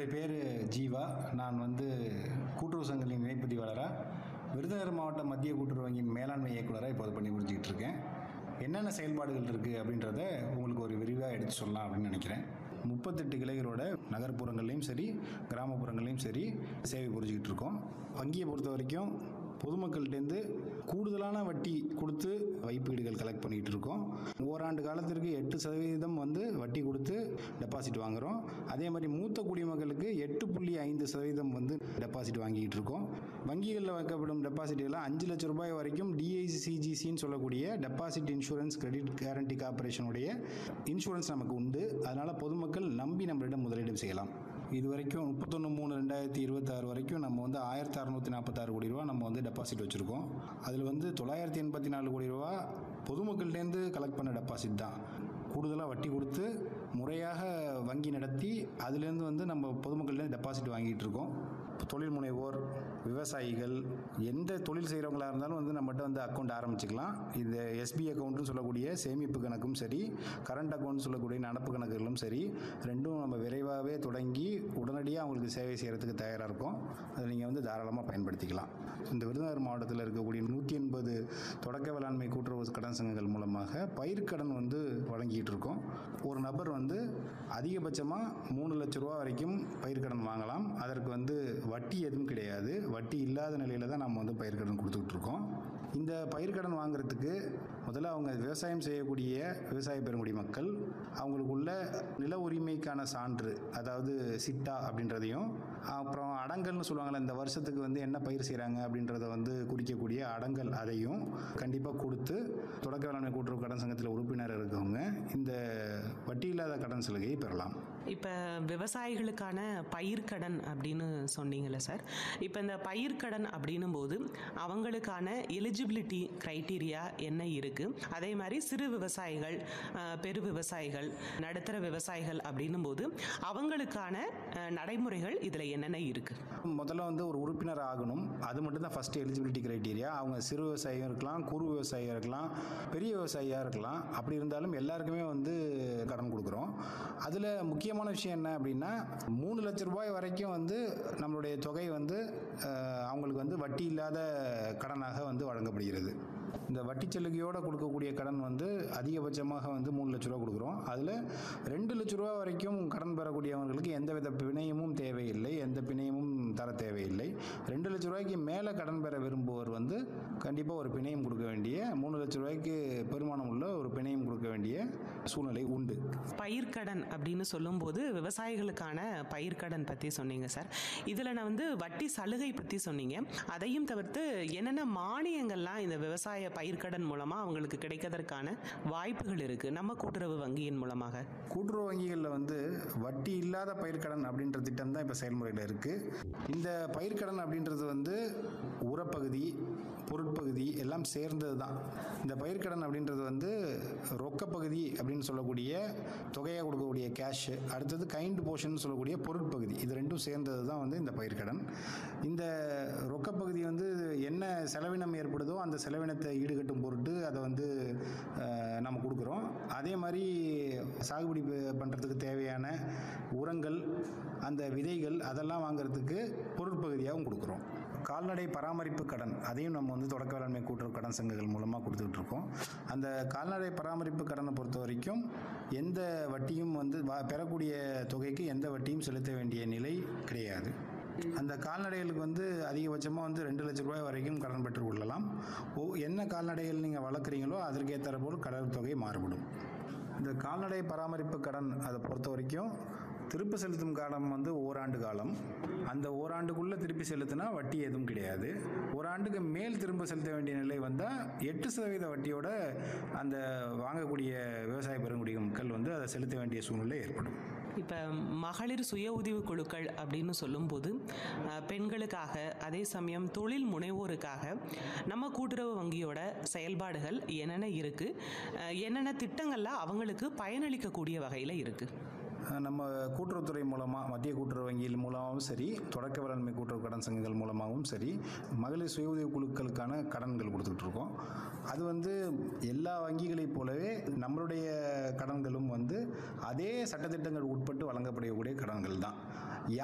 என்னுடைய பேர் ஜீவா நான் வந்து கூட்டுறவு சங்கங்களின் இணைப்பதிவாளராக விருதுநகர் மாவட்ட மத்திய கூட்டுறவு வங்கியின் மேலாண்மை இயக்குனராக இப்போது பண்ணி புரிஞ்சிக்கிட்டு இருக்கேன் என்னென்ன செயல்பாடுகள் இருக்குது அப்படின்றத உங்களுக்கு ஒரு விரிவாக எடுத்து சொல்லலாம் அப்படின்னு நினைக்கிறேன் முப்பத்தெட்டு கிளைகளோட நகர்ப்புறங்கள்லையும் சரி கிராமப்புறங்கள்லையும் சரி சேவை புரிஞ்சுக்கிட்டு இருக்கோம் வங்கியை பொறுத்த வரைக்கும் பொதுமக்கள்கிட்டேருந்து கூடுதலான வட்டி கொடுத்து வைப்பீடுகள் கலெக்ட் பண்ணிகிட்டு இருக்கோம் ஓராண்டு காலத்திற்கு எட்டு சதவீதம் வந்து வட்டி கொடுத்து டெபாசிட் வாங்குகிறோம் அதே மாதிரி மூத்த குடிமக்களுக்கு எட்டு புள்ளி ஐந்து சதவீதம் வந்து டெபாசிட் வாங்கிட்டு இருக்கோம் வங்கிகளில் வைக்கப்படும் டெபாசிட்லாம் அஞ்சு லட்சம் ரூபாய் வரைக்கும் டிஐசிஜிசின்னு சொல்லக்கூடிய டெபாசிட் இன்சூரன்ஸ் கிரெடிட் கேரண்டி கார்பரேஷனுடைய இன்சூரன்ஸ் நமக்கு உண்டு அதனால் பொதுமக்கள் நம்பி நம்மளிடம் முதலீடு செய்யலாம் இது வரைக்கும் முப்பத்தொன்று மூணு ரெண்டாயிரத்தி இருபத்தாறு வரைக்கும் நம்ம வந்து ஆயிரத்தி அறநூற்றி நாற்பத்தாறு கோடி ரூபா நம்ம வந்து டெபாசிட் வச்சுருக்கோம் அதில் வந்து தொள்ளாயிரத்தி எண்பத்தி நாலு கோடி ரூபா பொதுமக்கள்கிட்டேருந்து கலெக்ட் பண்ண டெபாசிட் தான் கூடுதலாக வட்டி கொடுத்து முறையாக வங்கி நடத்தி அதுலேருந்து வந்து நம்ம பொதுமக்கள்லேருந்து டெபாசிட் வாங்கிட்டு இருக்கோம் தொழில் முனைவோர் விவசாயிகள் எந்த தொழில் செய்கிறவங்களா இருந்தாலும் வந்து நம்மகிட்ட வந்து அக்கௌண்ட் ஆரம்பிச்சுக்கலாம் இந்த எஸ்பி அக்கௌண்ட்னு சொல்லக்கூடிய சேமிப்பு கணக்கும் சரி கரண்ட் அக்கௌண்ட் சொல்லக்கூடிய நடப்பு கணக்குகளும் சரி ரெண்டும் நம்ம விரைவாகவே தொடங்கி உடனடியாக அவங்களுக்கு சேவை செய்கிறதுக்கு தயாராக இருக்கும் அதை நீங்கள் வந்து தாராளமாக பயன்படுத்திக்கலாம் இந்த விருதுநகர் மாவட்டத்தில் இருக்கக்கூடிய நூற்றி எண்பது தொடக்க வேளாண்மை கூட்டுறவு கடன் சங்கங்கள் மூலமாக பயிர்க்கடன் வந்து வழங்கிட்டு இருக்கோம் ஒரு நபர் வந்து அதிகபட்சமாக மூணு லட்ச ரூபா வரைக்கும் பயிர்க்கடன் வாங்கலாம் அதற்கு வந்து வட்டி எதுவும் கிடையாது வட்டி இல்லாத நிலையில் தான் நம்ம வந்து பயிர்க்கடன் கொடுத்துக்கிட்டு இருக்கோம் இந்த பயிர்க்கடன் வாங்குறதுக்கு முதல்ல அவங்க விவசாயம் செய்யக்கூடிய விவசாய பெருங்குடி மக்கள் அவங்களுக்குள்ள நில உரிமைக்கான சான்று அதாவது சிட்டா அப்படின்றதையும் அப்புறம் அடங்கல்னு சொல்லுவாங்கள்ல இந்த வருஷத்துக்கு வந்து என்ன பயிர் செய்கிறாங்க அப்படின்றத வந்து குறிக்கக்கூடிய அடங்கல் அதையும் கண்டிப்பாக கொடுத்து தொடக்க வேளாண்மை கூட்டுறவு கடன் சங்கத்தில் உறுப்பினர் இருக்கவங்க இந்த வட்டி இல்லாத கடன் சலுகையை பெறலாம் இப்போ விவசாயிகளுக்கான பயிர்க்கடன் அப்படின்னு சொன்னீங்கல்ல சார் இப்போ இந்த பயிர்க்கடன் அப்படின்னும் போது அவங்களுக்கான எலிஜிபிலிட்டி க்ரைட்டீரியா என்ன இருக்குது அதே மாதிரி சிறு விவசாயிகள் அஹ், பெரு விவசாயிகள் நடுத்தர விவசாயிகள் அப்படின்னும் போது அவங்களுக்கான அஹ், நடைமுறைகள் இதில் என்னென்ன இருக்குது முதல்ல வந்து ஒரு உறுப்பினர் ஆகணும் அது மட்டும் தான் ஃபஸ்ட்டு எலிஜிபிலிட்டி க்ரைட்டீரியா அவங்க சிறு விவசாயியும் இருக்கலாம் குறு விவசாயியாக இருக்கலாம் பெரிய விவசாயியாக இருக்கலாம் அப்படி இருந்தாலும் எல்லாருக்குமே வந்து கடன் கொடுக்குறோம் அதில் முக்கியமான விஷயம் என்ன அப்படின்னா மூணு லட்ச ரூபாய் வரைக்கும் வந்து நம்மளுடைய தொகை வந்து அஹ், அவங்களுக்கு வந்து வட்டி இல்லாத கடனாக வந்து வழங்கப்படுகிறது இந்த வட்டி சலுகையோடு கொடுக்கக்கூடிய கடன் வந்து அதிகபட்சமாக வந்து மூணு லட்ச ரூபா கொடுக்குறோம் அதில் ரெண்டு லட்ச ரூபா வரைக்கும் கடன் பெறக்கூடியவங்களுக்கு எந்தவித பிணையமும் தேவையில்லை எந்த பிணையமும் தர தேவையில்லை ரெண்டு லட்ச ரூபாய்க்கு மேலே கடன் பெற விரும்புவோர் வந்து கண்டிப்பாக ஒரு பிணையம் கொடுக்க வேண்டிய மூணு லட்ச ரூபாய்க்கு பெருமானம் உள்ள ஒரு பிணையம் கொடுக்க வேண்டிய சூழ்நிலை உண்டு பயிர்க்கடன் அப்படின்னு சொல்லும்போது விவசாயிகளுக்கான பயிர்க்கடன் பற்றி சொன்னீங்க சார் இதில் நான் வந்து வட்டி சலுகை பற்றி சொன்னீங்க அதையும் தவிர்த்து என்னென்ன மானியங்கள்லாம் இந்த விவசாய பயிர்க்கடன் மூலமாக அவங்களுக்கு கிடைக்கிறதற்கான வாய்ப்புகள் இருக்குது நம்ம கூட்டுறவு வங்கியின் மூலமாக கூட்டுறவு வங்கிகளில் வந்து வட்டி இல்லாத பயிர்க்கடன் அப்படின்ற திட்டம் தான் இப்போ செயல்முறையில் இருக்குது இந்த பயிர்க்கடன் அப்படின்றது வந்து உரப்பகுதி பொருட்பகுதி எல்லாம் சேர்ந்தது தான் இந்த பயிர்க்கடன் அப்படின்றது வந்து ரொக்கப்பகுதி அப்படின்னு சொல்லக்கூடிய தொகையாக கொடுக்கக்கூடிய கேஷ் அடுத்தது கைண்ட் போர்ஷன் சொல்லக்கூடிய பொருட்பகுதி இது ரெண்டும் சேர்ந்தது தான் வந்து இந்த பயிர்க்கடன் இந்த ரொக்கப்பகுதி வந்து என்ன செலவினம் ஏற்படுதோ அந்த செலவினத்தை ஈடுகட்டும் பொருட்டு அதை வந்து அஹ், நம்ம கொடுக்குறோம் அதே மாதிரி சாகுபடி ப- பண்ணுறதுக்கு தேவையான உரங்கள் அந்த விதைகள் அதெல்லாம் வாங்குறதுக்கு பொருட்பகுதியாகவும் கொடுக்குறோம் கால்நடை பராமரிப்பு கடன் அதையும் நம்ம வந்து தொடக்க வேளாண்மை கூட்டுறவு கடன் சங்கங்கள் மூலமாக கொடுத்துட்டு இருக்கோம் அந்த கால்நடை பராமரிப்பு கடனை பொறுத்த வரைக்கும் எந்த வட்டியும் வந்து வா- பெறக்கூடிய தொகைக்கு எந்த வட்டியும் செலுத்த வேண்டிய நிலை கிடையாது அந்த கால்நடைகளுக்கு வந்து அதிகபட்சமாக வந்து ரெண்டு லட்ச ரூபாய் வரைக்கும் கடன் பெற்றுக் கொள்ளலாம் ஓ என்ன கால்நடைகள் நீங்கள் வளர்க்குறீங்களோ அதற்கேற்ற போல் கடன் தொகை மாறுபடும் இந்த கால்நடை பராமரிப்பு கடன் அதை பொறுத்த வரைக்கும் திருப்பி செலுத்தும் காலம் வந்து ஓராண்டு காலம் அந்த ஓராண்டுக்குள்ளே திருப்பி செலுத்தினா வட்டி எதுவும் கிடையாது ஓராண்டுக்கு மேல் திரும்ப செலுத்த வேண்டிய நிலை வந்தால் எட்டு சதவீத வட்டியோட அந்த வாங்கக்கூடிய விவசாய பெருங்குடி மக்கள் வந்து அதை செலுத்த வேண்டிய சூழ்நிலை ஏற்படும் இப்போ மகளிர் சுய உதவி குழுக்கள் அப்படின்னு சொல்லும்போது அஹ், பெண்களுக்காக அதே சமயம் தொழில் முனைவோருக்காக நம்ம கூட்டுறவு வங்கியோட செயல்பாடுகள் என்னென்ன இருக்குது என்னென்ன திட்டங்கள்லாம் அவங்களுக்கு பயனளிக்கக்கூடிய வகையில் இருக்குது நம்ம கூட்டுறவுத்துறை மூலமாக மத்திய கூட்டுறவு வங்கியில் மூலமாகவும் சரி தொடக்க வேளாண்மை கூட்டுறவு கடன் சங்கங்கள் மூலமாகவும் சரி மகளிர் சுய உதவி குழுக்களுக்கான கடன்கள் கொடுத்துக்கிட்டு இருக்கோம் அது வந்து எல்லா வங்கிகளைப் போலவே நம்மளுடைய கடன்களும் வந்து அதே சட்டத்திட்டங்கள் உட்பட்டு வழங்கப்படக்கூடிய கடன்கள் தான்